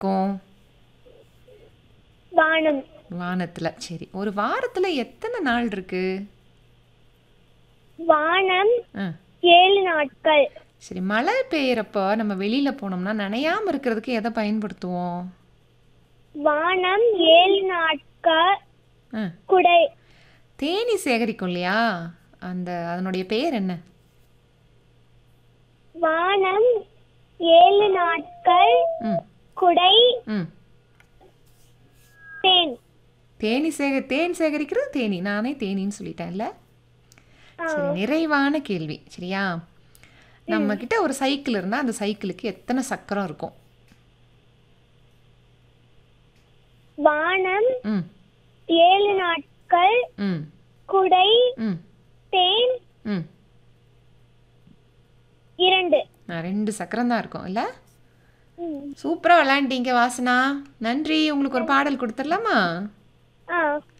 இருக்கும் வானம் வானத்துல சரி ஒரு வாரத்துல எத்தனை நாள் இருக்கு வானம் ஆ ஏழு நாட்கள் சரி மழை பெய்யறப்போ நம்ம வெளியில போனோம்னா நனையாம இருக்கிறதுக்கு எதை பயன்படுத்துவோம் வானம் ஏழு நாட்கள் ஆ குடை தேனி சேகரிக்கும் இல்லையா அந்த அதனுடைய பெயர் என்ன வானம் ஏழு நாட்கள் ம் குடை ம் தேன் தேனி சேக தேன் சேகரிக்கிறது தேனி நானே தேனின்னு சொல்லிட்டேன்ல சரி நிறைவான கேள்வி சரியா நம்ம கிட்ட ஒரு சைக்கிள் இருந்தா அந்த சைக்கிளுக்கு எத்தனை சக்கரம் இருக்கும் வானம் ம் ஏழு நாட்கள் ம் குடை ம் தேன் ம் இரண்டு ஆ, ரெண்டு சக்கரம் தான் இருக்கும் இல்லை ம். சூப்பராக விளையாண்டீங்க வாசனா நன்றி உங்களுக்கு ஒரு பாடல் கொடுத்துடலாமா ஆ